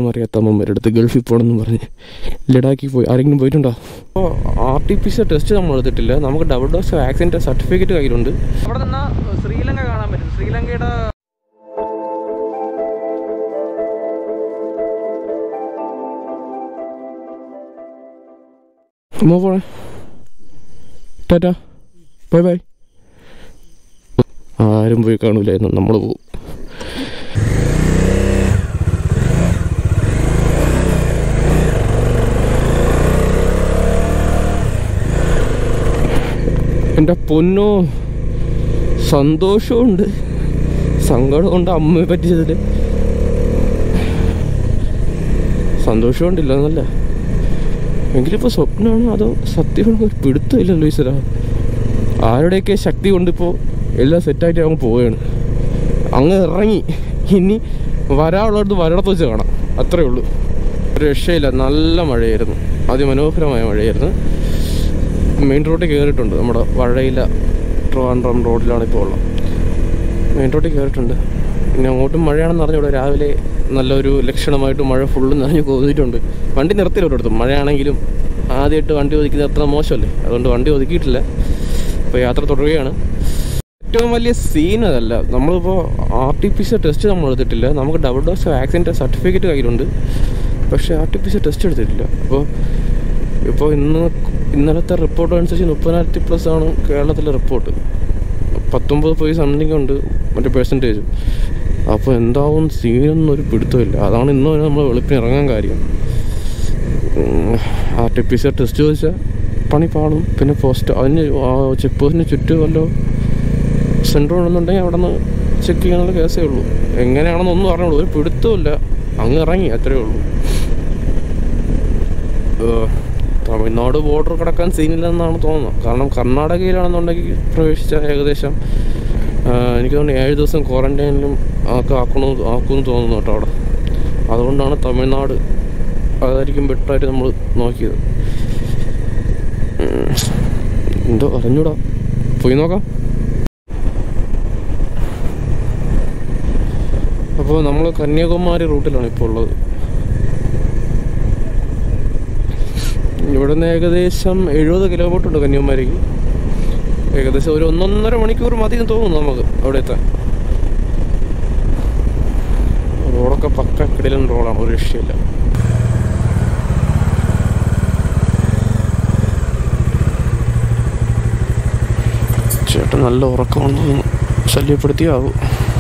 അറിയാത്ത അമ്മമാരുടെ അടുത്ത് ഗൾഫിൽ പോകണമെന്ന് പറഞ്ഞ് ലഡാക്കിൽ പോയി ആരെങ്കിലും പോയിട്ടുണ്ടോ അപ്പോൾ R T P C test നമ്മൾ എടുത്തിട്ടില്ല നമുക്ക് ഡബിൾ ഡോസ് വാക്സിൻ്റെ സർട്ടിഫിക്കറ്റ് കയ്യിലുണ്ട് അവിടെ നിന്ന് ശ്രീലങ്ക കാണാൻ പറ്റും ശ്രീലങ്കയുടെ അമ്മ പോണേ ടാറ്റാ ബൈ ബൈ ആരും പോയി കാണൂലായിരുന്നു നമ്മൾ പോകും എൻ്റെ പൊന്നോ സന്തോഷമുണ്ട് സങ്കടമുണ്ട് അമ്മയെ പറ്റിയതിൽ സന്തോഷമുണ്ടില്ല എന്നല്ല എങ്കിലിപ്പോൾ സ്വപ്നമാണോ അതോ സത്യമാണോ ഒരു പിടുത്തമില്ലല്ലോ ഈശ്വര ആരുടെയൊക്കെ ശക്തി കൊണ്ടിപ്പോൾ എല്ലാം സെറ്റായിട്ട് അങ്ങ് പോവുകയാണ് അങ്ങ് ഇറങ്ങി ഇനി വരാനുള്ളത് വരടത്ത് വെച്ച് കാണാം അത്രേ ഉള്ളൂ ഒരു രക്ഷയില്ല നല്ല മഴയായിരുന്നു അതിമനോഹരമായ മഴയായിരുന്നു മെയിൻ റോഡിൽ കയറിയിട്ടുണ്ട് നമ്മുടെ വഴയില ട്രിവാൻഡ്രം റോഡിലാണ് ഇപ്പോൾ ഉള്ളത് മെയിൻ റോഡിൽ കയറിയിട്ടുണ്ട് പിന്നെ അങ്ങോട്ടും മഴയാണെന്ന് അറിഞ്ഞൂടെ രാവിലെ നല്ലൊരു ലക്ഷണമായിട്ട് മഴ ഫുള്ള് നനഞ്ഞ് കൊതിയിട്ടുണ്ട് വണ്ടി നിർത്തില്ല ഒരിടത്തും മഴയാണെങ്കിലും ആദ്യമായിട്ട് വണ്ടി ഒതുക്കുന്നത് അത്ര മോശമല്ലേ അതുകൊണ്ട് വണ്ടി ഒതുക്കിയിട്ടില്ല ഇപ്പോൾ യാത്ര തുടരുകയാണ് ഏറ്റവും വലിയ സീൻ അതല്ല നമ്മളിപ്പോൾ R T P C test നമ്മൾ എടുത്തിട്ടില്ല നമുക്ക് ഡബിൾ ഡോസ് വാക്സിൻ്റെ സർട്ടിഫിക്കറ്റ് കയ്യിലുണ്ട് പക്ഷേ R T P C test എടുത്തിട്ടില്ല അപ്പോൾ ഇപ്പോൾ ഇന്ന് ഇന്നലത്തെ റിപ്പോർട്ട് അനുസരിച്ച് മുപ്പതിനായിരത്തി പ്ലസ് ആണ് കേരളത്തിലെ റിപ്പോർട്ട് പത്തൊമ്പത് പോയി സംതിങ് ഉണ്ട് മറ്റേ പെർസെൻറ്റേജ് അപ്പോൾ എന്താവും സീനൊന്നും ഒരു പിടുത്തമില്ല അതാണ് ഇന്ന് നമ്മൾ വെളുപ്പിന് ഇറങ്ങാൻ കാര്യം R T P C test ചോദിച്ചാൽ പണി പാടും പിന്നെ പോസ്റ്റ് അതിന് ചെക്ക് പോസ്റ്റിന് ചുറ്റും വല്ലോ സെൻറ്റർ ഉണ്ടെന്നുണ്ടെങ്കിൽ അവിടെ നിന്ന് ചെക്ക് ചെയ്യാനുള്ള കേസേ ഉള്ളൂ എങ്ങനെയാണെന്നൊന്നും അറിഞ്ഞുള്ളൂ ഒരു പിടുത്തമില്ല അങ്ങ് ഇറങ്ങി അത്രയേ ഉള്ളൂ ഏഹ്, തമിഴ്നാട് ബോർഡർ കടക്കാൻ സീനില്ലെന്നാണ് തോന്നുന്നത് കാരണം കർണാടകയിലാണെന്നുണ്ടെങ്കിൽ പ്രവേശിച്ച ഏകദേശം ആഹ്, എനിക്ക് തോന്നുന്നു ഏഴ് ദിവസം ക്വാറന്റൈനിലും ഒക്കെ ആക്കണോ ആക്കുമെന്ന് തോന്നുന്നു കേട്ടോ അവിടെ അതുകൊണ്ടാണ് തമിഴ്നാട് അതായിരിക്കും ബെറ്ററായിട്ട് നമ്മൾ നോക്കിയത് ഉം. എന്തോ അറിഞ്ഞൂടാ പോയി നോക്കാം അപ്പോൾ നമ്മൾ കന്യാകുമാരി റൂട്ടിലാണ് ഇപ്പോൾ ഉള്ളത് ഇവിടെ നിന്ന് ഏകദേശം എഴുപത് കിലോമീറ്റർ ഉണ്ട് കന്യാകുമാരിക്ക് ഏകദേശം ഒരു ഒന്നൊന്നര മണിക്കൂർ മതി എന്ന് തോന്നുന്നു നമുക്ക് അവിടെ എത്താൻ റോഡൊക്കെ പക്ക കിടിലൻ റോഡാണ് ഒരു രക്ഷയില്ല ചേട്ടൻ നല്ല ഉറക്കമാണെന്ന് തോന്നുന്നു ശല്യപ്പെടുത്തിയാവും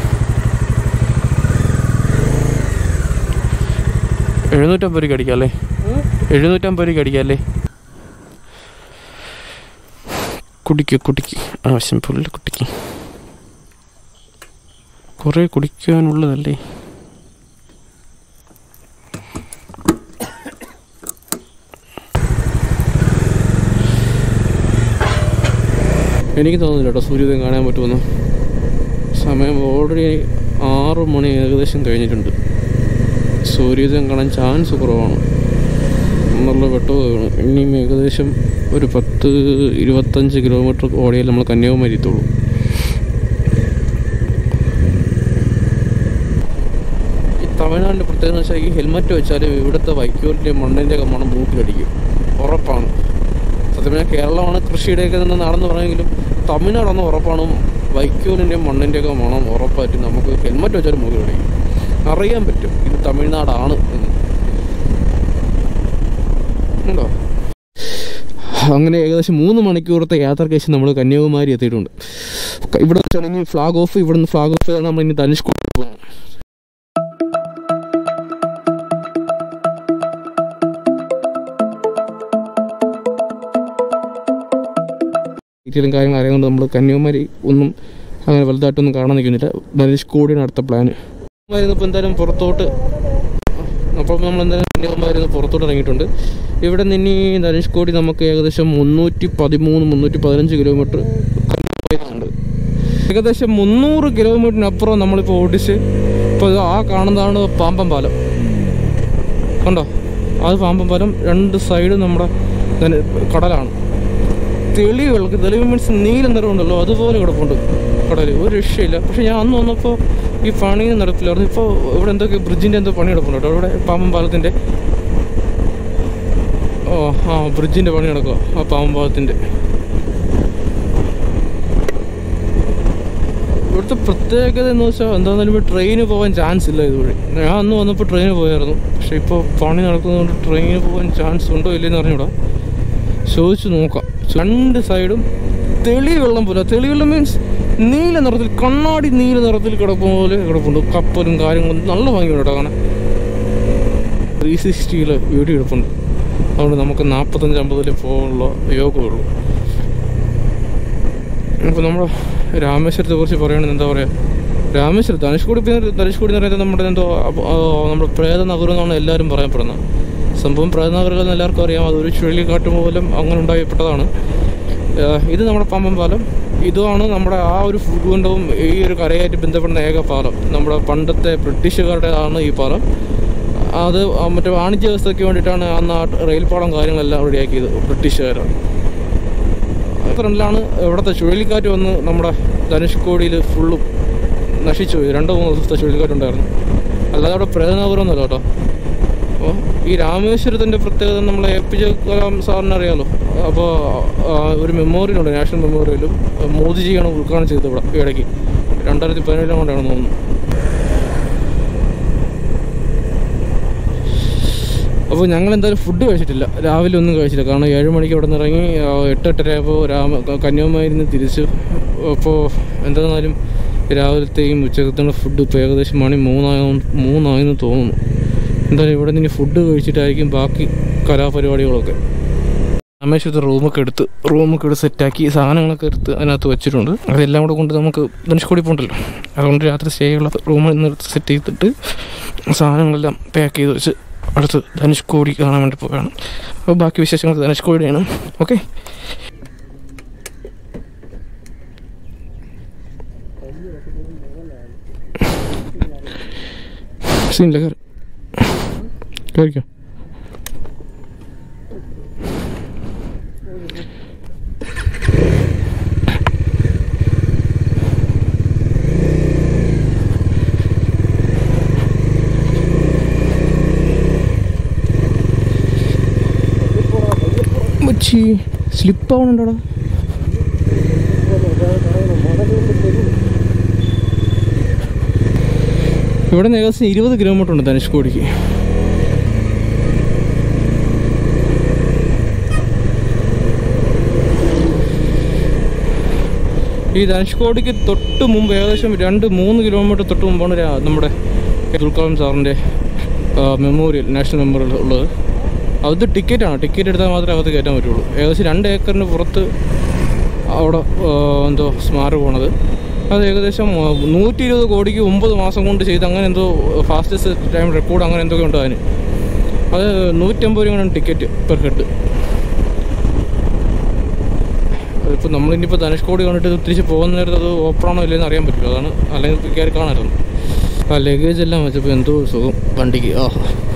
എഴുന്നൂറ്റമ്പത് രൂപയ്ക്ക് അടിക്കാം അല്ലേ എഴുന്നൂറ്റമ്പത് രൂപയ്ക്ക് അടിക്കാം അല്ലേ കുടിക്ക് കുടിക്ക് ആവശ്യം പുല്ല് കുടിക്ക് കുറേ കുടിക്കാനുള്ളതല്ലേ എനിക്ക് തോന്നുന്നില്ല കേട്ടോ സൂര്യോദയം കാണാൻ പറ്റുമെന്ന് സമയം ഓൾറെഡി ആറ് മണി ഏകദേശം കഴിഞ്ഞിട്ടുണ്ട് സൂര്യോദയം കാണാൻ ചാൻസ് കുറവാണ് എന്നുള്ള വെട്ടമാണ് ഇനിയും ഏകദേശം ഒരു പത്ത് ഇരുപത്തഞ്ച് കിലോമീറ്റർ ഓടിയാൽ നമ്മൾ കന്യാകുമാരി എത്തുള്ളൂ ഈ തമിഴ്നാടിൻ്റെ പ്രത്യേകത എന്ന് വെച്ചാൽ ഈ ഹെൽമറ്റ് വെച്ചാൽ ഇവിടുത്തെ വൈക്കോലിൻ്റെ മണ്ണിൻ്റെ ഒക്കെ മണം മൂക്കിലടിക്കും ഉറപ്പാണ് സത്യം പറഞ്ഞാൽ കേരളമാണ് കൃഷിയുടെയൊക്കെ നിന്ന് നാടെന്ന് പറയുമെങ്കിലും തമിഴ്നാടെന്ന് ഉറപ്പാണ് വൈക്കോലിൻ്റെയും മണ്ണിൻ്റെയൊക്കെ മണം ഉറപ്പായിട്ട് നമുക്ക് ഹെൽമറ്റ് വെച്ചാൽ മൂക്കിലടിക്കും അറിയാൻ പറ്റും ഇത് തമിഴ്നാടാണ് എന്ന് ഉണ്ടോ അങ്ങനെ ഏകദേശം മൂന്ന് മണിക്കൂറത്തെ യാത്രയ്ക്ക് ശേഷം നമ്മൾ കന്യാകുമാരി എത്തിയിട്ടുണ്ട് ക- ഇവിടെ വെച്ചാണ് ഇനി ഫ്ലാഗ് ഓഫ് ഇവിടെ നിന്ന് ഫ്ലാഗ് ഓഫ് നമ്മൾ ഇനി ധനുഷ്കോടി പോകും ഡീറ്റെയിലും കാര്യങ്ങൾ അറിയാവുന്നത് നമ്മൾ കന്യാകുമാരി ഒന്നും അങ്ങനെ വലുതായിട്ടൊന്നും കാണാൻ നിൽക്കുന്നില്ല ധനുഷ്കോടിയാണ് അടുത്ത പ്ലാന് ഇപ്പോൾ എന്തായാലും പുറത്തോട്ട് അപ്പോൾ നമ്മൾ എന്തായാലും കന്യാകുമാരി നിന്ന് പുറത്തോട്ട് ഇറങ്ങിയിട്ടുണ്ട് ഇവിടെ നിന്ന് ഇനി ധനുഷ്കോടി നമുക്ക് ഏകദേശം മുന്നൂറ്റി പതിമൂന്ന് മുന്നൂറ്റി പതിനഞ്ച് കിലോമീറ്റർ ഉണ്ട് ഏകദേശം മുന്നൂറ് കിലോമീറ്ററിനപ്പുറം നമ്മളിപ്പോൾ ഓടിച്ച് ഇപ്പോൾ ഇത് ആ കാണുന്നതാണ് പാമ്പം പാലം കണ്ടോ അത് പാമ്പം പാലം രണ്ട് സൈഡും നമ്മുടെ ധന- കടലാണ് തെളിവ് വെള്ളം തെളിവ് മീൻസ് നീല നിറമുണ്ടല്ലോ അതുപോലെ കിടപ്പുണ്ട് കടൽ ഒരു രക്ഷയില്ല പക്ഷെ ഞാൻ അന്ന് വന്നപ്പോൾ ഈ പണി നടക്കില്ലായിരുന്നു ഇപ്പോൾ ഇവിടെ എന്തൊക്കെ ബ്രിഡ്ജിൻ്റെ എന്തോ പണി നടക്കുന്നുണ്ട് കേട്ടോ ഇവിടെ പാമ്പൻ പാലത്തിൻ്റെ ഓ ആ ബ്രിഡ്ജിൻ്റെ പണി നടക്കുക ആ പാമ്പൻ പാലത്തിൻ്റെ ഇവിടുത്തെ പ്രത്യേകത എന്ന് വെച്ചാൽ എന്താണെന്നാലും ഇപ്പോൾ ട്രെയിന് പോകാൻ ചാൻസ് ഇല്ല ഇതുവഴി ഞാൻ അന്ന് വന്നപ്പോൾ ട്രെയിന് പോയായിരുന്നു പക്ഷെ ഇപ്പോൾ പണി നടക്കുന്നതുകൊണ്ട് ട്രെയിന് പോകാൻ ചാൻസ് ഉണ്ടോ ഇല്ലെന്ന് അറിഞ്ഞൂടാ ചോദിച്ചു നോക്കാം രണ്ട് സൈഡും തെളി വെള്ളം പോലെ തെളി വെള്ളം മീൻസ് നീല നിറത്തിൽ കണ്ണാടി നീല നിറത്തിൽ കിടക്കുന്ന പോലെ കിടപ്പുണ്ട് കപ്പലും കാര്യങ്ങളും നല്ല ഭംഗിയുണ്ട് കേട്ടോ കാണാൻ ത്രീ സിക്സ്റ്റിയിൽ വീഡിയോ എടുപ്പുണ്ട് അതുകൊണ്ട് നമുക്ക് നാൽപ്പത്തഞ്ച് അമ്പതിൽ പോകാനുള്ള യോഗമുള്ളൂ അപ്പോൾ നമ്മൾ രാമേശ്വരത്തെ കുറിച്ച് പറയുകയാണെങ്കിൽ എന്താ പറയുക രാമേശ്വരം ധനുഷ്കോടി പിന്നെ ധനുഷ്കോടി എന്ന് പറയുന്നത് നമ്മുടെ എന്തോ അപ- ആ, നമ്മുടെ പ്രേത നഗരം എന്നാണ് എല്ലാവരും പറയപ്പെടുന്നത് സംഭവം പ്രേത നഗരം എന്ന് എല്ലാവർക്കും അറിയാം അതൊരു ചുഴലിക്കാറ്റ് മൂലം അങ്ങനെ ഉണ്ടായപ്പെട്ടതാണ് ഏഹ് ഇത് നമ്മുടെ പമ്പൻ പാലം ഇതുമാണ് നമ്മുടെ ആ ഒരു ഭൂഖണ്ഡവും ഈ ഒരു കരയായിട്ട് ബന്ധപ്പെടുന്ന ഏക പാലം നമ്മുടെ പണ്ടത്തെ ബ്രിട്ടീഷുകാരുടേതാണ് ഈ പാലം അത് ആ മറ്റേ വാണിജ്യ വ്യവസ്ഥയ്ക്ക് വേണ്ടിയിട്ടാണ് അന്ന് ആ റെയിൽ പാളം കാര്യങ്ങളെല്ലാം റെഡിയാക്കിയത് ബ്രിട്ടീഷുകാരാണ് ഫ്രണ്ടിലാണ് ഇവിടുത്തെ ചുഴലിക്കാറ്റ് വന്ന് നമ്മുടെ ധനുഷ്കോടിയിൽ ഫുള്ളും നശിച്ചു പോയി രണ്ടോ മൂന്നോ ദിവസത്തെ ചുഴലിക്കാറ്റുണ്ടായിരുന്നു അല്ലാതെ അവിടെ പ്രേതനാപുരമൊന്നുമല്ല കേട്ടോ അപ്പോൾ ഈ രാമേശ്വരത്തിൻ്റെ പ്രത്യേകത നമ്മളെ എ പി ജെ കലാം സാറിന് അറിയാലോ അപ്പോൾ ഒരു മെമ്മോറിയൽ ഉണ്ട് നാഷണൽ മെമ്മോറിയലും മോദിജിയാണ് ഉദ്ഘാടനം ചെയ്തത് ഇവിടെ ഈ ഇടയ്ക്ക് രണ്ടായിരത്തി പതിനേഴിലും കൊണ്ടാണെന്ന് തോന്നുന്നു അപ്പോൾ ഞങ്ങൾ എന്തായാലും ഫുഡ് കഴിച്ചിട്ടില്ല രാവിലെ ഒന്നും കഴിച്ചില്ല കാരണം ഏഴ് മണിക്ക് ഇവിടെ നിന്ന് ഇറങ്ങി ആ, എട്ട് എട്ടരയായപ്പോൾ രാമ കന്യാകുമാരിയിൽ നിന്ന് തിരിച്ചു അപ്പോൾ എന്തായിരുന്നാലും രാവിലത്തെയും ഉച്ചക്കത്തുള്ള ഫുഡ് ഇപ്പോൾ ഏകദേശം മണി മൂന്നായ മൂന്നായെന്ന് തോന്നുന്നു എന്തായാലും ഇവിടെ നിന്ന് ഇനി ഫുഡ് കഴിച്ചിട്ടായിരിക്കും ബാക്കി കലാപരിപാടികളൊക്കെ രാമേശ്വരത്തെ റൂമൊക്കെ എടുത്ത് റൂമൊക്കെ എടുത്ത് സെറ്റാക്കി സാധനങ്ങളൊക്കെ എടുത്ത് അതിനകത്ത് വെച്ചിട്ടുണ്ട് അതെല്ലാം കൂടെ കൊണ്ട് നമുക്ക് ധനുഷ്കോടി പോകണ്ടല്ലോ അതുകൊണ്ട് രാത്രി സ്റ്റേ ഉള്ള റൂമിൽ നിന്ന് എടുത്ത് സെറ്റ് ചെയ്തിട്ട് സാധനങ്ങളെല്ലാം പാക്ക് ചെയ്ത് വെച്ച് അടുത്ത് ധനുഷ്കോടി കാണാൻ വേണ്ടി പോവുകയാണ് അപ്പോൾ ബാക്കി വിശേഷങ്ങൾ ധനുഷ്കോടിയാണ് ഓക്കെ സീനില്ല കയറി കയറിക്കോ മച്ചി സ്ലിപ്പ് ആവണുണ്ടോടാ ഇവിടെ നിന്ന് ഏകദേശം ഇരുപത് കിലോമീറ്റർ ഉണ്ട് ധനുഷ്കോടിക്ക് ഈ ധനുഷ്കോടിക്ക് തൊട്ട് മുമ്പ് ഏകദേശം രണ്ട് മൂന്ന് കിലോമീറ്റർ തൊട്ട് മുമ്പാണ് രാ- നമ്മുടെ അബ്ദുൽ കലാം സാറിൻ്റെ മെമ്മോറിയൽ നാഷണൽ മെമ്മോറിയൽ ഉള്ളത് അത് ടിക്കറ്റാണ് ടിക്കറ്റ് എടുത്താൽ മാത്രമേ അകത്ത് കയറ്റാൻ പറ്റുള്ളൂ ഏകദേശം രണ്ട് ഏക്കറിന് പുറത്ത് അവിടെ ആ, എന്തോ സ്മാരകം പോണത് അത് ഏകദേശം ആ, നൂറ്റി ഇരുപത് കോടിക്ക് ഒമ്പത് മാസം കൊണ്ട് ചെയ്ത് അങ്ങനെ എന്തോ ഫാസ്റ്റസ്റ്റ് ടൈം റെക്കോർഡ് അങ്ങനെ എന്തൊക്കെ ഉണ്ട് അതിന് അത് നൂറ്റമ്പത് രൂപയാണ് ടിക്കറ്റ് പെർ ഹെഡ് അതിപ്പോൾ നമ്മളിനിപ്പോൾ ധനുഷ്കോടി കണ്ടിട്ട് തിരിച്ച് പോകുന്ന നേരത്ത് അത് ഓപ്പണാണോ ഇല്ലെന്ന് അറിയാൻ പറ്റില്ല അതാണ് അല്ലെങ്കിൽ ഇപ്പോൾ കയറി കാണാമായിരുന്നു ആ ലഗേജ് എല്ലാം വെച്ചപ്പോൾ എന്തോ ഒരു സുഖം വണ്ടിക്ക് ആ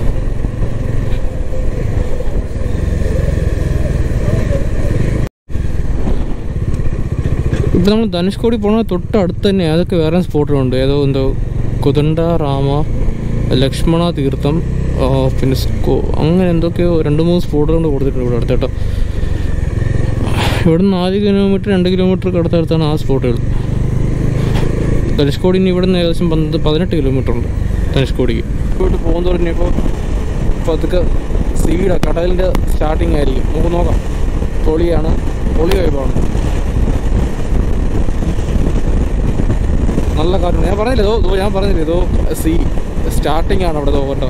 ഇപ്പം നമ്മൾ ധനുഷ്കോടി പോണ തൊട്ട് അടുത്ത് തന്നെ അതൊക്കെ വേറെ സ്പോട്ടുകളുണ്ട് ഏതോ എന്തോ കുതണ്ട രാമ ലക്ഷ്മണ തീർത്ഥം ആ, പിന്നെ സ്കോ അങ്ങനെ എന്തൊക്കെയോ രണ്ട് മൂന്ന് സ്പോട്ടുകൾ കൊടുത്തിട്ടുണ്ട് ഇവിടെ അടുത്ത് കേട്ടോ ഇവിടെ നാല് കിലോമീറ്റർ രണ്ട് കിലോമീറ്റർ അടുത്തടുത്താണ് ആ സ്പോട്ടുകൾ ധനുഷ്കോടി ഇനി ഇവിടെ നിന്ന് ഏകദേശം പന്ത് പതിനെട്ട് കിലോമീറ്റർ ഉണ്ട് ധനുഷ്കോടിക്ക് ഇങ്ങോട്ട് പോകുന്നതോടെ ഇനിയിപ്പോൾ പതുക്കെ സീഡാണ് കടലിൻ്റെ സ്റ്റാർട്ടിങ് ആയിരിക്കും നമുക്ക് നോക്കാം പൊളിയാണ് പൊളി വൈബാണ് നല്ല കാറ്റുണ്ട് ഞാൻ പറഞ്ഞില്ലേ ഇതോ ഇതോ ഞാൻ പറഞ്ഞില്ലേ ഇതോ സീ സ്റ്റാർട്ടിങ് ആണ് അവിടെ ഇതോ കേട്ടോ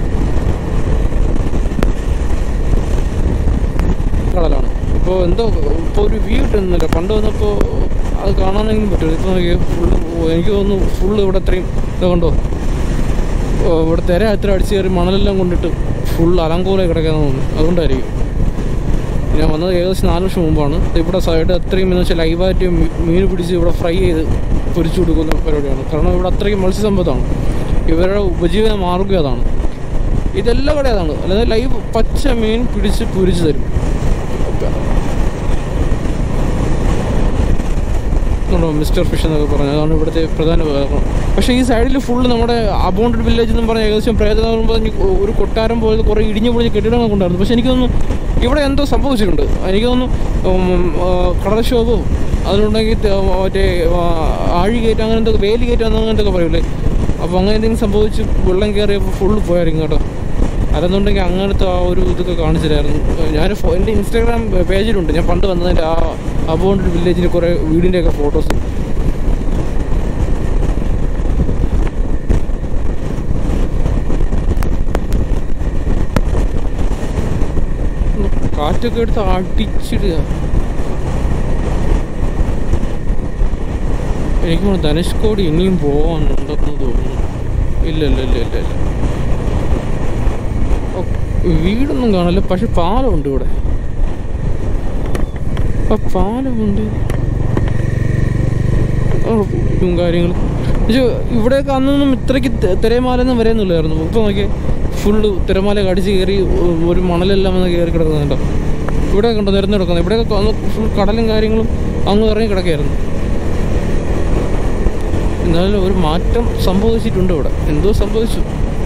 കടലാണ് ഇപ്പോൾ എന്തോ ഇപ്പോൾ ഒരു വ്യൂ കിട്ടുന്നില്ല പണ്ട് വന്നപ്പോൾ അത് കാണാനെങ്കിലും പറ്റും ഇപ്പോൾ ഫുള്ള് എനിക്ക് തോന്നുന്നു ഫുള്ള് ഇവിടെ ഇത്രയും ഇത് കണ്ടോ ഓ, ഇവിടെ തിര എത്ര അടിച്ച് കയറി മണലെല്ലാം കൊണ്ടിട്ട് ഫുൾ അലങ്കോലായി കിടക്കാൻ തോന്നുന്നു അതുകൊണ്ടായിരിക്കും ഞാൻ വന്നത് ഏകദേശം നാല് വർഷം മുമ്പാണ് ഇവിടെ സൈഡ് അത്രയും എന്ന് വെച്ചാൽ ലൈവായിട്ട് മീ- മീൻ പിടിച്ച് ഇവിടെ ഫ്രൈ ചെയ്ത് പൊരിച്ചു കൊടുക്കുന്ന പരിപാടിയാണ് കാരണം ഇവിടെ അത്രയും മത്സ്യസമ്പത്താണ് ഇവരുടെ ഉപജീവന മാർഗ്ഗം അതാണ് ഇതെല്ലാം ഇവിടെ അതാണ് അല്ലാതെ ലൈവ് പച്ച മീൻ പിടിച്ച് പൊരിച്ച് തരും നമ്മുടെ മിസ്റ്റർ ഫിഷ് എന്നൊക്കെ പറഞ്ഞു അതാണ് ഇവിടുത്തെ പ്രധാന ഉപകരണം പക്ഷേ ഈ സൈഡിൽ ഫുള്ള് നമ്മുടെ അബൗണ്ടഡ് വില്ലേജ് എന്നും പറഞ്ഞ ഏകദേശം പ്രേതം പറഞ്ഞ് ഒരു കൊട്ടാരം പോലെ കുറേ ഇടിഞ്ഞു പൊളിഞ്ഞ കെട്ടിടങ്ങളൊക്കെ ഉണ്ടായിരുന്നു പക്ഷേ എനിക്ക് തോന്നുന്നു ഇവിടെ എന്തോ സംഭവിച്ചിട്ടുണ്ട് എനിക്ക് തോന്നുന്നു ഉം, ആ, കടൽക്ഷോഭവും അതിനുണ്ടെങ്കിൽ ത- മറ്റേ ആ, ആഴി കയറ്റം അങ്ങനെ എന്തൊക്കെ വേലി കയറ്റം അങ്ങനെ എന്തൊക്കെ പറയൂലേ അപ്പോൾ അങ്ങനെ എന്തെങ്കിലും സംഭവിച്ച് വെള്ളം കയറിയപ്പോൾ ഫുള്ള് പോയായിരിക്കും കേട്ടോ അതെന്നുണ്ടെങ്കിൽ അങ്ങനത്തെ ആ ഒരു ഇതൊക്കെ കാണിച്ചിട്ടായിരുന്നു ഞാൻ ഫോ- എൻ്റെ ഇൻസ്റ്റാഗ്രാം പേജിലുണ്ട് ഞാൻ പണ്ട് വന്നതിൻ്റെ ആ അബൗണ്ടഡ് വില്ലേജിൻ്റെ കുറേ വീടിൻ്റെയൊക്കെ ഫോട്ടോസ് കാറ്റൊക്കെ എടുത്ത് അടിച്ചിടുക എനിക്ക് തോന്നുന്നു ധനുഷ്കോടി ഇനിയും പോകാനുണ്ടെന്ന് തോന്നുന്നു ഇല്ല ഇല്ല ഇല്ല ഇല്ല ഇല്ല ഓ, വീടൊന്നും കാണില്ല പക്ഷെ പാലമുണ്ട് ഇവിടെ ആ പാലമുണ്ട് ഉറപ്പും കാര്യങ്ങളും പക്ഷേ ഇവിടെയൊക്കെ അന്നൊന്നും ഇത്രയ്ക്ക് തെ- തിരമാലയൊന്നും വരെയൊന്നുമില്ലായിരുന്നു ഇപ്പോൾ നോക്കിയേ ഫുള്ള് തിരമാല കടിച്ച് കയറി ഒ- ഒരു മണലെല്ലാം വന്ന് കയറി കിടക്കുന്നുണ്ടോ ഇവിടെ കണ്ടോ നിരന്ന് കിടക്കുന്നത് ഇവിടെയൊക്കെ അന്ന് ഫുൾ കടലും കാര്യങ്ങളും അങ്ങ് ഇറങ്ങി കിടക്കുകയായിരുന്നു എന്നാലും ഒരു മാറ്റം സംഭവിച്ചിട്ടുണ്ട് ഇവിടെ എന്തോ സംഭവിച്ചു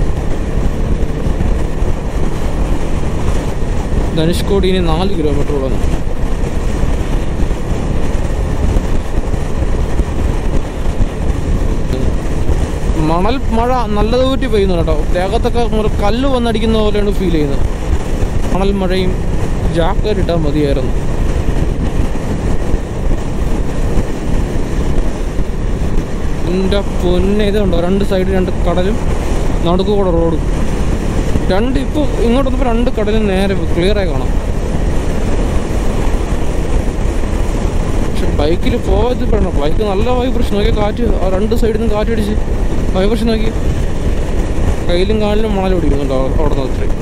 ധനുഷ്കോടി ഇനി നാല് കിലോമീറ്ററോളം മണൽ മഴ നല്ലതുകൂറ്റി പെയ്യുന്നു കേട്ടോ ദേഹത്തൊക്കെ ഒരു കല്ല് വന്നടിക്കുന്ന പോലെയാണ് ഫീൽ ചെയ്യുന്നത് മണൽ മഴയും ജാക്കറ്റ് ഇട്ടാൽ മതിയായിരുന്നു എൻ്റെ പൊന്നെ ഇതുണ്ടോ രണ്ട് സൈഡ് രണ്ട് കടലും നടുക്ക് കൂടെ റോഡും രണ്ട് ഇപ്പോൾ ഇങ്ങോട്ട് വന്നപ്പോൾ രണ്ട് കടലും നേരെ ക്ലിയർ ആയി കാണാം പക്ഷെ ബൈക്കിൽ പോയത് പെടണം ബൈക്ക് നല്ല വൈബ്രേഷൻ നോക്കിയ കാറ്റ് ആ രണ്ട് സൈഡിൽ നിന്ന് കാറ്റ് അടിച്ച് വൈബ്രേഷൻ നോക്കി കയ്യിലും കാലിലും മണൽ പിടിക്കുന്നുണ്ട് അവിടെ അവിടെ നിന്ന് അത്രയും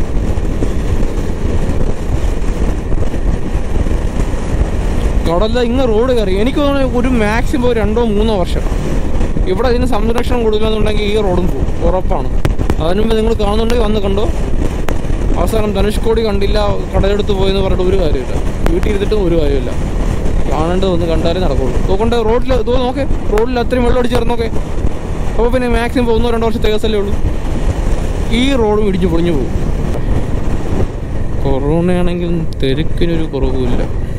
കടലിൽ ഇങ്ങ് റോഡ് കയറി എനിക്ക് തോന്നുന്നു ഒരു മാക്സിമം ഒരു രണ്ടോ മൂന്നോ വർഷം ഇവിടെ ഇതിന് സംരക്ഷണം കൊടുക്കില്ലെന്നുണ്ടെങ്കിൽ ഈ റോഡും പോകും ഉറപ്പാണ് അതിനു മുമ്പ് നിങ്ങൾ കാണുന്നുണ്ടെങ്കിൽ വന്ന് കണ്ടോ അവസാനം ധനുഷ്കോടി കണ്ടില്ല കടലെടുത്ത് പോയെന്ന് പറഞ്ഞിട്ട് ഒരു കാര്യമില്ല വീട്ടിൽ ഇരുന്നിട്ടും ഒരു കാര്യമില്ല കാണേണ്ടത് ഒന്ന് കണ്ടാലേ നടക്കുള്ളൂ നോക്കണ്ട റോഡിൽ ഇതോ നോക്കേ റോഡിൽ അത്രയും വെള്ളം അടിച്ച് നോക്കേ അപ്പോൾ പിന്നെ മാക്സിമം ഒന്നോ രണ്ടോ വർഷത്തെ കേസല്ലേ ഉള്ളൂ ഈ റോഡും ഇടിഞ്ഞു പൊളിഞ്ഞു പോകും കൊറോണയാണെങ്കിൽ തിരക്കിനൊരു കുറവുമില്ല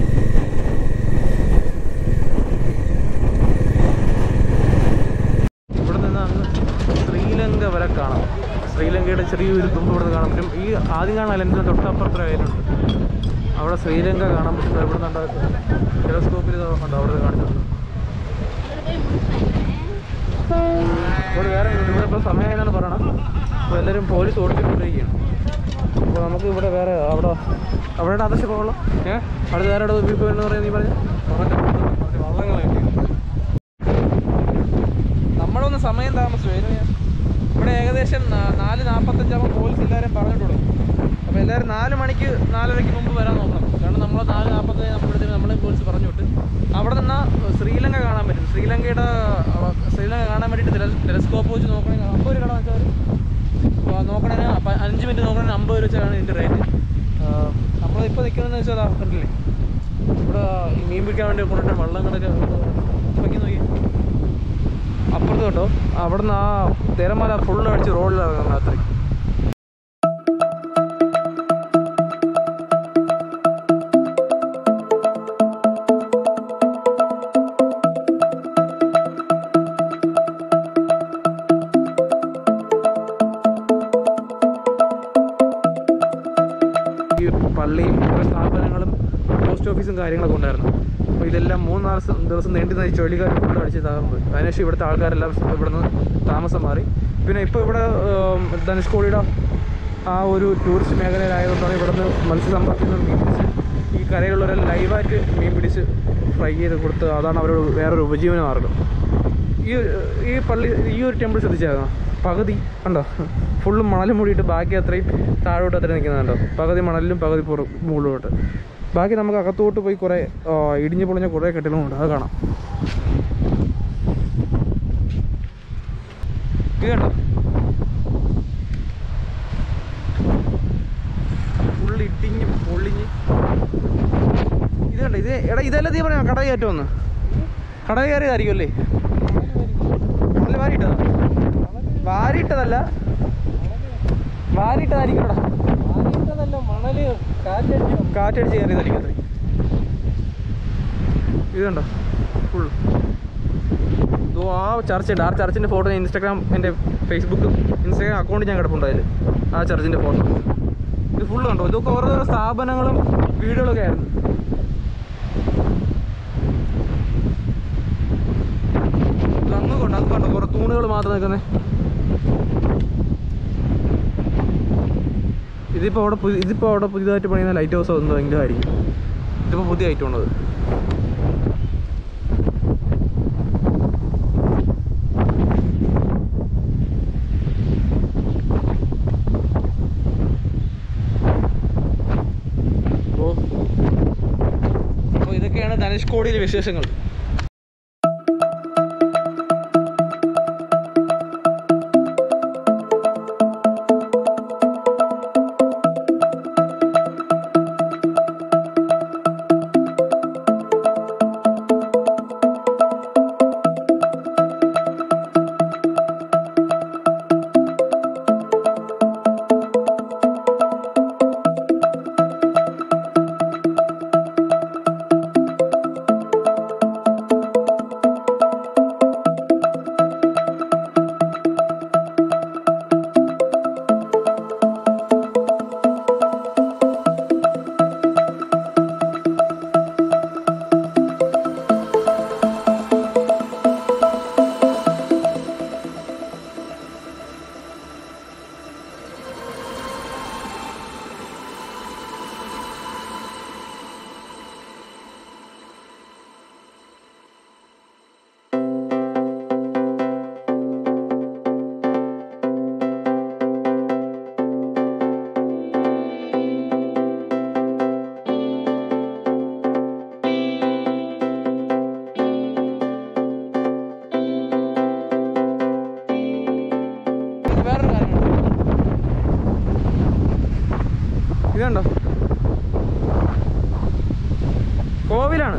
ഇവിടെ നിന്ന് അങ്ങ് ശ്രീലങ്ക വരെ കാണാം ശ്രീലങ്കയുടെ ചെറിയൊരു തുമ്പ് ഇവിടെ കാണാൻ പറ്റും ഈ ആദ്യം കാണാൻ എൻ്റെ തൊട്ടപ്പുറത്ത് ആയാലുണ്ട് അവിടെ ശ്രീലങ്ക കാണാൻ പറ്റും ഇവിടെ നിന്നുണ്ട് ടെലസ്കോപ്പിൽ കണ്ടോ അവിടെ കാണിച്ചിട്ടുണ്ട് ഇവിടെ വേറെ ഇവിടെ ഇപ്പോൾ സമയം എന്നാണ് പറയണം അപ്പോൾ എല്ലാവരും പോലീസ് ഓടിച്ചുകൊണ്ടിരിക്കുകയാണ് അപ്പോൾ നമുക്ക് ഇവിടെ വേറെ അവിടെ അവിടെ ആദർശ പോകണം ഏഹ് അടുത്ത വേറെ വ്യൂ പോയിന്റ് എന്ന് പറയുന്നത് നീ പറഞ്ഞു വള്ളങ്ങളായിട്ട് നമ്മളൊന്ന് സമയം താമസിച്ചു ഇതിന് ഇവിടെ ഏകദേശം നാ- നാല് നാൽപ്പത്തഞ്ചാകുമ്പോൾ പോലീസ് എല്ലാവരും പറഞ്ഞിട്ടുള്ളൂ അപ്പോൾ എല്ലാവരും നാല് മണിക്ക് നാലരയ്ക്ക് മുമ്പ് വരാൻ നോക്കണം കാരണം നമ്മൾ നാല് നാൽപ്പത്തഞ്ച് നമ്മളെ നമ്മളെ പോലീസ് പറഞ്ഞു വിട്ട് അവിടെ നിന്ന് ശ്രീലങ്ക കാണാൻ പറ്റും ശ്രീലങ്കയുടെ അവ- ശ്രീലങ്ക കാണാൻ വേണ്ടിയിട്ട് ടെലസ്കോപ്പ് വെച്ച് നോക്കണമെങ്കിൽ അമ്പത് രൂപ വെച്ചാൽ നോക്കണേ അഞ്ച് മിനിറ്റ് നോക്കണേ അമ്പത് രൂപ വെച്ചാണ് ഇതിൻ്റെ റേറ്റ് നമ്മളിപ്പോൾ നിൽക്കുന്നതെന്ന് വെച്ചാൽ അതാ കണ്ടില്ലേ ഇവിടെ ഈ മീൻ പിടിക്കാൻ വേണ്ടി കൊണ്ടിട്ട് വള്ളങ്ങളൊക്കെ നോക്കി നോക്കി അപ്പുറത്ത് കേട്ടോ അവിടുന്ന് ആ തിരമല ഫുള്ള് അടിച്ച് റോഡിൽ ഇറങ്ങും രാത്രി ഈ പള്ളിയും ഓരോ സ്ഥാപനങ്ങളും പോസ്റ്റ് ഓഫീസും കാര്യങ്ങളൊക്കെ ഉണ്ടായിരുന്നു അപ്പോൾ ഇതെല്ലാം മൂന്നാല് ദിവസം ദിവസം നീണ്ടു നിന്ന ഈ ചുഴലിക്കാർ ഫുള്ള് അടിച്ച് തകർന്നു അതിനുശേഷം ഇവിടുത്തെ ആൾക്കാരെല്ലാം ഇവിടെ നിന്ന് താമസം മാറി പിന്നെ ഇപ്പോൾ ഇവിടെ ഉം, ധനുഷ്കോടിയുടെ ആ ഒരു ടൂറിസ്റ്റ് മേഖലയിലായതുകൊണ്ടാണ് ഇവിടെ നിന്ന് മത്സ്യസമ്പത്തിൽ നിന്ന് മീൻ പിടിച്ച് ഈ കരയിലുള്ളവരെല്ലാം ലൈവായിട്ട് മീൻ പിടിച്ച് ഫ്രൈ ചെയ്ത് കൊടുത്ത് അതാണ് അവരുടെ വേറൊരു ഉപജീവന മാർഗം ഈ ഈ പള്ളി ഈ ഒരു ടെമ്പിൾ ശ്രദ്ധിച്ചായിരുന്നോ പകുതി കണ്ടോ ഫുള്ള് മണൽ മൂടിയിട്ട് ബാക്കി അത്രയും താഴോട്ട് അത്രയും നിൽക്കുന്നുണ്ടോ പകുതി മണലിലും പകുതി പുറ മുകളിലോട്ട് ബാക്കി നമുക്ക് അകത്തോട്ട് പോയി കുറേ ആ, ഇടിഞ്ഞു പൊളിഞ്ഞ കുറേ കെട്ടിടങ്ങളുണ്ട് അത് കാണാം ഇത് കണ്ടോ ഫുള്ള് ഇടിഞ്ഞ് പൊളിഞ്ഞ് ഇത് കണ്ടോ ഇത് എടാ ഇതല്ല തീ പറയാം കട കയറ്റമെന്ന് കടൽ കയറിയതായിരിക്കും അല്ലേ കടൽ വാരിയിട്ടതാ വാരിയിട്ടതല്ല വാരിയിട്ടതായിരിക്കും ഇവിടെ ആദ്യത്തതല്ല മണല് കാറ്റടിച്ചു കാറ്റടിച്ച് കയറിയതായിരിക്കും അത്രേ ഇത് കണ്ടോ ഫുൾ ഇതോ ആ ചർച്ച് ഉണ്ട് ആ ചർച്ചിൻ്റെ ഫോട്ടോ ഞാൻ ഇൻസ്റ്റാഗ്രാം എൻ്റെ ഫേസ്ബുക്ക് ഇൻസ്റ്റാഗ്രാം അക്കൗണ്ട് ഞാൻ കിടപ്പുണ്ട് അതിൽ ആ ചർച്ചിൻ്റെ ഫോട്ടോ ഇത് ഫുള്ള് കണ്ടോ ഇതൊക്കെ ഓരോരോ സ്ഥാപനങ്ങളും വീടുകളൊക്കെ ആയിരുന്നു ഇത് അങ്ങ് കണ്ടോ അങ്ങ് കണ്ടോ കുറേ തൂണുകൾ മാത്രം നിൽക്കുന്നത് ഇതിപ്പോൾ അവിടെ പുതി- ഇതിപ്പോൾ അവിടെ പുതിയതായിട്ട് പണിയുന്ന ലൈറ്റ് ഹൗസ് എന്തോ എങ്കിലും ആയിരിക്കും ഇതിപ്പോൾ പുതിയ ഐറ്റം ഉള്ളത് അപ്പോൾ അപ്പോൾ ഇതൊക്കെയാണ് ധനുഷ്കോടിയിലെ വിശേഷങ്ങൾ വേറൊരു കാര്യമുണ്ട് ഇതുണ്ടോ കോവിലാണ്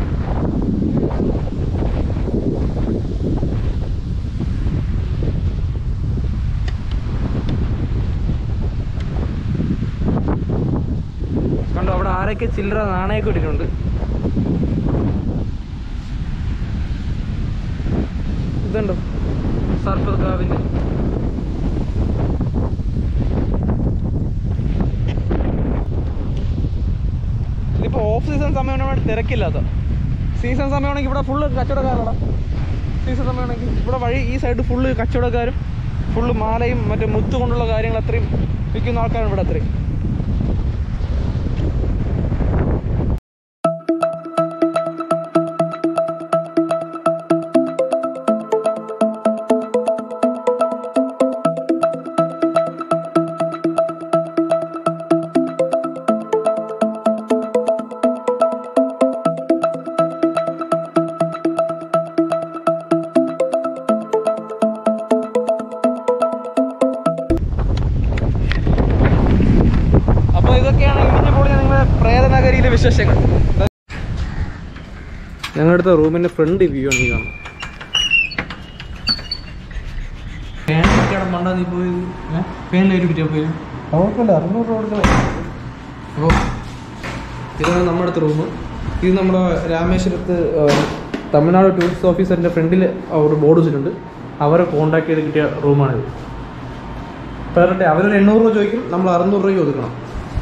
കണ്ടോ അവിടെ ആരൊക്കെ ചില്ലറ നാണയൊക്കെ ഇട്ടിട്ടുണ്ട് ഇതുണ്ടോ സർപ്പകാവിൻ്റെ ഇതിപ്പോൾ ഓഫ് സീസൺ സമയമാണെങ്കിൽ തിരക്കില്ലാത്ത സീസൺ സമയമാണെങ്കിൽ ഇവിടെ ഫുള്ള് കച്ചവടക്കാരാണ് സീസൺ സമയമാണെങ്കിൽ ഇവിടെ വഴി ഈ സൈഡ് ഫുള്ള് കച്ചവടക്കാരും ഫുള്ള് മാലയും മറ്റേ മുത്ത് കൊണ്ടുള്ള കാര്യങ്ങൾ അത്രയും വിൽക്കുന്ന ആൾക്കാരാണ് ഇവിടെ അത്രയും അപ്പോൾ ഇതൊക്കെയാണ് ഇടിഞ്ഞു പൊളിഞ്ഞ നിങ്ങളുടെ പ്രേതനഗരിയിലെ വിശേഷങ്ങൾ ഞങ്ങളുടെ റൂമിന്റെ ഫ്രണ്ട് വ്യൂ ആണ് ഈ കാണുന്നത് മണ്ട നീ പോയി ഫാനിലേക്ക് പിറ്റാ പോയി കുഴപ്പമില്ല അറുന്നൂറ് രൂപ കൊടുക്കണം അപ്പോൾ ഇതാണ് നമ്മുടെ അടുത്ത റൂം ഇത് നമ്മുടെ രാമേശ്വരത്ത് ആ, തമിഴ്നാട് ടൂറിസ്റ്റ് ഓഫീസറിൻ്റെ ഫ്രണ്ടിൽ അവർ ബോർഡ് വെച്ചിട്ടുണ്ട് അവരെ കോൺടാക്ട് ചെയ്ത് കിട്ടിയ റൂമാണിത് പെർ ഡേ അവരൊരു എണ്ണൂറ് രൂപ ചോദിക്കും നമ്മൾ അറുന്നൂറ് രൂപ ഒതുക്കണം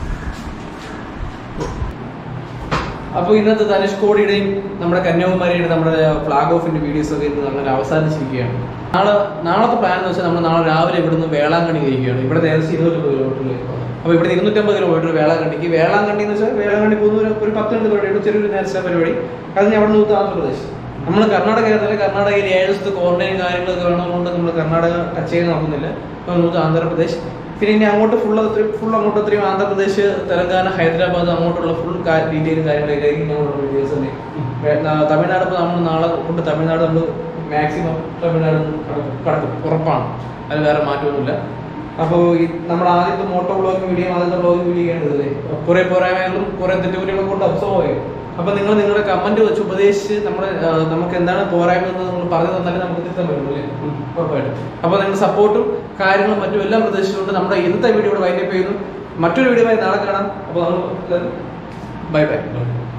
അപ്പോൾ ഇന്നത്തെ ധനുഷ്കോടിയുടെയും നമ്മുടെ കന്യാകുമാരിയുടെ നമ്മുടെ ഫ്ലാഗ് ഓഫിന്റെ വീഡിയോസ് ഒക്കെ ഇന്ന് അങ്ങനെ അവസാനിച്ചിരിക്കുകയാണ് നാളെ നാളത്തെ പ്ലാൻ എന്ന് വെച്ചാൽ നമ്മൾ നാളെ രാവിലെ ഇവിടുന്ന് വേളാങ്കണ്ണി ഇരിക്കുകയാണ് ഇവിടെ ഏകദേശം ഇരുന്നൂറ്റമ്പത് കിലോമീറ്റർ അപ്പോൾ ഇവിടെ ഇരുന്നൂറ്റമ്പത് കിലോമീറ്റർ വേളാങ്കണ്ണിക്ക് വേളാങ്കണ്ണി എന്ന് വെച്ചാൽ വേളാങ്കണ്ണി പോകുന്ന ഒരു- ഒരു പത്ത് മിനിറ്റ് പരിപാടി ചെറിയൊരു നേരത്തെ പരിപാടി അത് ഞാൻ അവിടെ നിന്ന് ആന്ധ്രാപ്രദേശ് നമ്മൾ കർണാടക ആയിരുന്നില്ല കർണാടകയിൽ ഏഴ് ദിവസത്തെ ക്വാറന്റൈൻ കാര്യങ്ങളൊക്കെ വേണമെന്നുകൊണ്ട് നമ്മൾ കർണാടക ടച്ച് ചെയ്ത് നോക്കുന്നില്ല അപ്പോൾ നൂത്ത് ആന്ധ്രാപ്രദേശ് പിന്നെ ഇനി അങ്ങോട്ട് ഫുൾ ഫുൾ അങ്ങോട്ട് അത്രയും ആന്ധ്രാപ്രദേശ് തെലങ്കാന ഹൈദരാബാദ് അങ്ങോട്ടുള്ള ഫുൾ ഡീറ്റെയിൽ കാര്യങ്ങളൊക്കെ ആയിരിക്കും ഞങ്ങളുടെ വീഡിയോസ് തന്നെ വേ- ന- തമിഴ്നാട് ഇപ്പോൾ നമ്മൾ നാളെ കൊണ്ട് തമിഴ്നാട് നമ്മൾ മാക്സിമം തമിഴ്നാട് കടക്കും കടക്കും ഉറപ്പാണ് അത് വേറെ മാറ്റമൊന്നുമില്ല അപ്പോൾ ഈ നമ്മുടെ ആദ്യത്തെ മോട്ടോ ബ്ലോഗ് വീഡിയോ ആദ്യത്തെ ബ്ലോഗ് വീഡിയോ ആണ് ഇതല്ലേ കുറേ പോരായ്മകളും കുറേ തെറ്റുകുറ്റങ്ങളും കൊണ്ട് അബ്സോർവ് ആയി അപ്പൊ നിങ്ങൾ നിങ്ങളുടെ കമന്റ് വെച്ച് ഉപദേശിച്ച് നമ്മുടെ ആ, നമുക്ക് എന്താണ് പോരായ്മ എന്ന് നിങ്ങൾ പറഞ്ഞു തന്നാലേ നമുക്ക് തിരുത്താൻ പറ്റുള്ളൂ അല്ലേ ഉറപ്പായിട്ടും അപ്പൊ നിങ്ങളുടെ സപ്പോർട്ടും കാര്യങ്ങളും മറ്റും എല്ലാം പ്രതീക്ഷിച്ചുകൊണ്ട് നമ്മുടെ ഇന്നത്തെ വീഡിയോ ഇവിടെ വൈൻഡപ്പ് ചെയ്യുന്നു മറ്റൊരു വീഡിയോ നാളെ കാണാം അപ്പോൾ നമ്മൾ ബൈ ബൈ